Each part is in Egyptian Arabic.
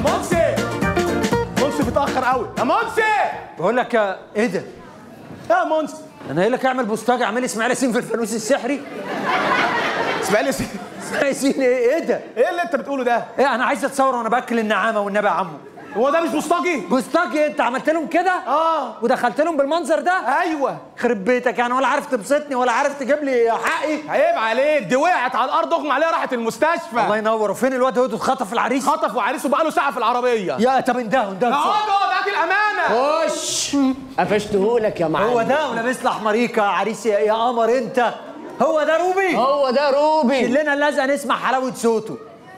منسي منسي بتاخر قوي يا منسي بقول لك يا- ايه ده؟ يا منسي انا قايل لك اعمل بوستاج اعمل اسماعيل ياسين في الفانوس السحري اسماعيل ياسين اسماعيل ياسين ايه ايه ده؟ ايه اللي انت بتقوله ده ايه انا عايز اتصور وانا باكل النعامه والنبي يا عمو هو ده مش مصطاجي بوستاج إيه؟ انت عملت لهم كده؟ اه ودخلت لهم بالمنظر ده؟ ايوه خرب بيتك يعني ولا عارف تبسطني ولا عارف تجيب لي حقي عيب عليك دي وقعت على الارض اغمى عليها راحت الله المستشفى ينور وفين الواد هو اتخطف العريس؟ خطف وعريسه بقاله ساعه في العربيه يا طب اندهوا اندهوا بسرعة. اقعد هات الامانه خش قفشتهولك يا معلم هو ده ولابس لي احمريكا عريس يا يا قمر انت هو ده روبي هو ده روبي كلنا لازقه نسمع حلاوه صوته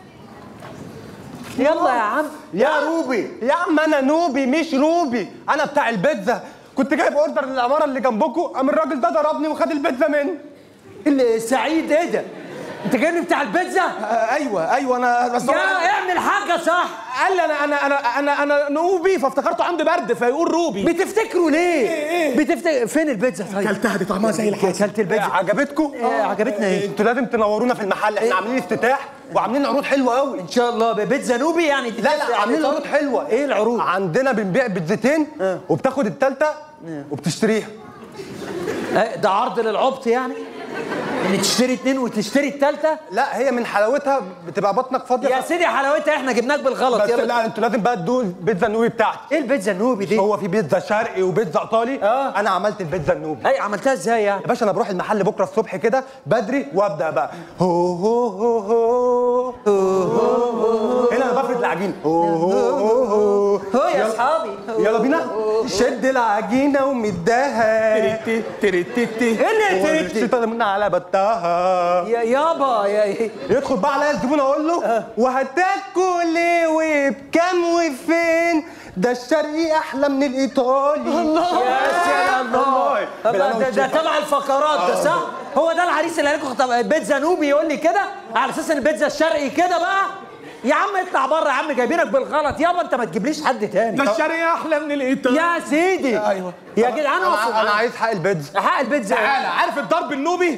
يلا يا عم يا روبي يا عم انا نوبي مش روبي انا بتاع البيتزا كنت جايب اوردر للعماره اللي جنبكم قام الراجل ده ضربني وخد البيتزا مني اللي سعيد ايه ده انت جايبني بتاع البيتزا آه ايوه ايوه انا بس هو- يا اعمل حاجه صح قال لي انا انا انا انا انا نوبي فافتكرته عنده برد فيقول روبي بتفتكروا ليه إيه إيه؟ بتفتكر فين البيتزا طيب كلتها دي طعمها زي الحاجة اكلت البيتزا عجبتكم إيه، عجبتنا ايه انتوا لازم تنورونا في المحل احنا عاملين افتتاح وعاملين عروض حلوه قوي ان شاء الله بيتزا نوبي يعني دي لا تفرق لا عن عاملين الإيطالي؟ عروض حلوه ايه العروض عندنا بنبيع بيتزتين وبتاخد التالتة وبتشتريها آه، ده عرض للعبط يعني ان تشتري اتنين وتشتري التالتة لا هي من حلاوتها بتبقى بطنك فاضيه يا سيدي حلاوتها احنا جبناك بالغلط بس يلا لا انتوا لازم بقى تدوقوا البيتزا النوبي بتاعتي ايه البيتزا النوبي دي هو في بيتزا شرقي وبيتزا ايطالي آه. انا عملت البيتزا النوبي اي عملتها ازاي يعني يا باشا انا بروح المحل بكره الصبح كده بدري وابدا بقى هو هو هو هو هو هو هنا انا بفرد العجينه هو هو هو هو هو يا اصحابي يلا بينا شد العجينه ومداها تريتي تريتي ايه اللي تريتي الشيطان من على بطها يا يابا يا يدخل بقى عليا الزبون اقول له وهتاكل ايه وبكام وفين ده الشرقي احلى من الايطالي الله يا سلام الله بالله الله ده, ده تبع الفقرات ده صح هو ده العريس اللي قال لكم طب بيتزا نوبي يقول لي كده على اساس ان البيتزا الشرقي كده بقى يا عم اطلع بره يا عم جايبينك بالغلط يابا انت ما تجيبليش حد تاني ده الشرقي احلى من الايطالي يا سيدي أيوة. يا جدعان انا اقفوا انا عايز حق البيتزا حق البيتزا تعالى عارف الضرب النوبي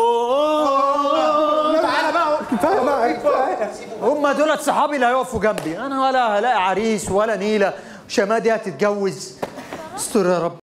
اوه تعالى بقى كفايه بقى كفايه هم دولت صحابي اللي هيقفوا جنبي انا ولا هلاقي عريس ولا نيله شمادي هتتجوز استر يا رب